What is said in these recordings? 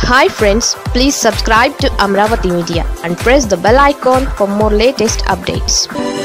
hi friends please subscribe to Amaravati media and press the bell icon for more latest updates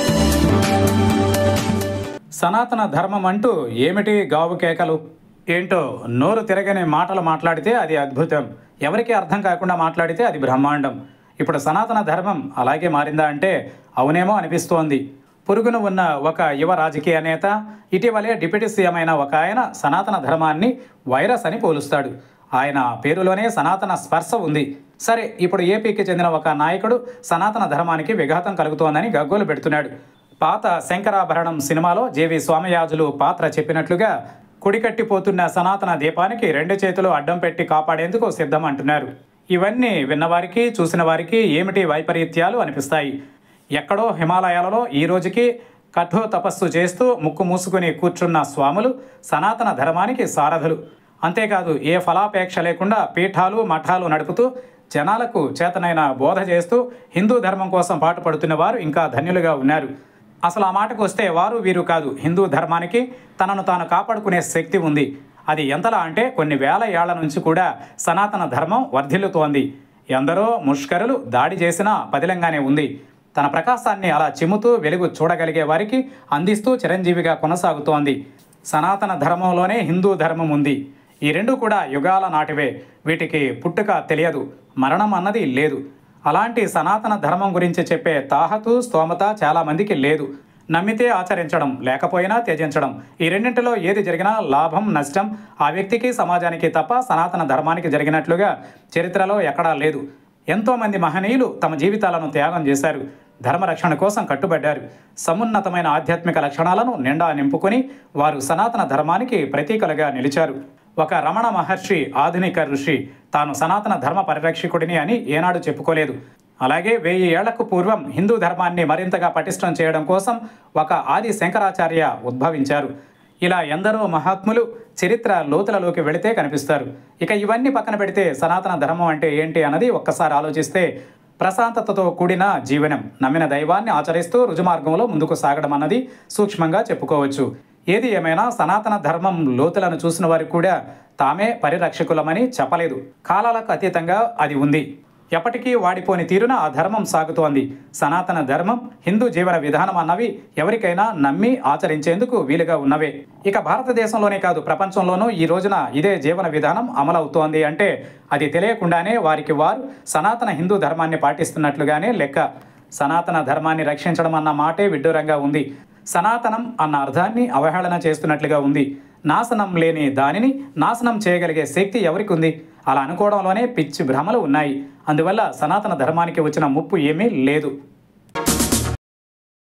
సనాతన ధర్మం అంటూ ఏమిటి గావు కేకలు ఏంటో నోరు తిరగని మాటలు మాట్లాడితే అది అద్భుతం ఎవరికి అర్థం కాకుండా మాట్లాడితే అది బ్రహ్మాండం ఇప్పుడు సనాతన ధర్మం అలాగే మారిందా అంటే అవునేమో అనిపిస్తోంది పొరుగున ఉన్న ఒక యువ రాజకీయ నేత ఇటీవలే డిప్యూటీ సీఎం అయిన ఒక ఆయన సనాతన ధర్మాన్ని వైరస్ అని పోలుస్తాడు ఆయన పేరులోనే సనాతన స్పర్శ ఉంది సరే ఇప్పుడు ఏపీకి చెందిన ఒక నాయకుడు సనాతన ధర్మానికి విఘాతం కలుగుతోందని గగ్గోలు పెడుతున్నాడు పాత శంకరాభరణం సినిమాలో జేవి స్వామియాజులు పాత్ర చెప్పినట్లుగా కుడికట్టిపోతున్న సనాతన దీపానికి రెండు చేతులు అడ్డం పెట్టి కాపాడేందుకు సిద్ధం అంటున్నారు ఇవన్నీ విన్నవారికి చూసిన వారికి ఏమిటి వైపరీత్యాలు అనిపిస్తాయి ఎక్కడో హిమాలయాలలో ఈ రోజుకి కఠో తపస్సు చేస్తూ ముక్కు మూసుకుని కూర్చున్న స్వాములు సనాతన ధర్మానికి సారథులు అంతేకాదు ఏ ఫలాపేక్ష లేకుండా పీఠాలు మఠాలు నడుపుతూ జనాలకు చేతనైన బోధ చేస్తూ హిందూ ధర్మం కోసం పాటుపడుతున్న వారు ఇంకా ధన్యులుగా ఉన్నారు అసలు ఆ మాటకు వస్తే వారు వీరు కాదు హిందూ ధర్మానికి తనను తాను కాపాడుకునే శక్తి ఉంది అది ఎంతలా అంటే కొన్ని వేల ఏళ్ల నుంచి కూడా సనాతన ధర్మం వర్ధిల్లుతోంది ఎందరో ముష్కరులు దాడి చేసినా పదిలంగానే ఉంది తన ప్రకాశాన్ని అలా చిమ్ముతూ వెలుగు చూడగలిగే వారికి అందిస్తూ చిరంజీవిగా కొనసాగుతోంది సనాతన ధర్మంలోనే హిందూ ధర్మం ఉంది ఈ రెండు కూడా యుగాల నాటివే వీటికి పుట్టుక తెలియదు మరణం అన్నది లేదు అలాంటి సనాతన ధర్మం గురించి చెప్పే తాహతు స్తోమత చాలామందికి లేదు నమ్మితే ఆచరించడం లేకపోయినా త్యజించడం ఈ రెండింటిలో ఏది జరిగినా లాభం నష్టం ఆ వ్యక్తికి సమాజానికి తప్ప సనాతన ధర్మానికి జరిగినట్లుగా చరిత్రలో ఎక్కడా లేదు ఎంతోమంది మహనీయులు తమ జీవితాలను త్యాగం చేశారు ధర్మరక్షణ కోసం కట్టుబడ్డారు సమున్నతమైన ఆధ్యాత్మిక లక్షణాలను నిండా నింపుకొని వారు సనాతన ధర్మానికి ప్రతీకలుగా నిలిచారు ఒక రమణ మహర్షి ఆధునిక ఋషి తాను సనాతన ధర్మ పరిరక్షకుడిని అని ఏనాడు చెప్పుకోలేదు అలాగే వెయ్యి ఏళ్లకు పూర్వం హిందూ ధర్మాన్ని మరింతగా పటిష్టం చేయడం కోసం ఒక ఆది శంకరాచార్య ఉద్భవించారు ఇలా ఎందరో మహాత్ములు చరిత్ర లోతులలోకి వెళితే కనిపిస్తారు ఇక ఇవన్నీ పక్కన పెడితే సనాతన ధర్మం అంటే ఏంటి అన్నది ఒక్కసారి ఆలోచిస్తే ప్రశాంతతతో కూడిన జీవనం నమ్మిన దైవాన్ని ఆచరిస్తూ రుజుమార్గంలో ముందుకు సాగడం అన్నది సూక్ష్మంగా చెప్పుకోవచ్చు ఏది ఏమైనా సనాతన ధర్మం లోతులను చూసిన వారికి కూడా తామే పరిరక్షకులమని చెప్పలేదు కాలాలకు అతీతంగా అది ఉంది ఎప్పటికీ వాడిపోని తీరున ఆ ధర్మం సాగుతోంది సనాతన ధర్మం హిందూ జీవన విధానం అన్నవి ఎవరికైనా నమ్మి ఆచరించేందుకు వీలుగా ఉన్నవే ఇక భారతదేశంలోనే కాదు ప్రపంచంలోనూ ఈ రోజున ఇదే జీవన విధానం అమలవుతోంది అంటే అది తెలియకుండానే వారికి వారు సనాతన హిందూ ధర్మాన్ని పాటిస్తున్నట్లుగానే లెక్క సనాతన ధర్మాన్ని రక్షించడం అన్న మాటే విడ్డూరంగా ఉంది సనాతనం అన్న అర్థాన్ని అవహేళన చేస్తున్నట్లుగా ఉంది నాశనం లేని దానిని నాశనం చేయగలిగే శక్తి ఎవరికి ఉంది అలా అనుకోవడంలోనే పిచ్చి భ్రమలు ఉన్నాయి అందువల్ల సనాతన ధర్మానికి వచ్చిన ముప్పు ఏమీ లేదు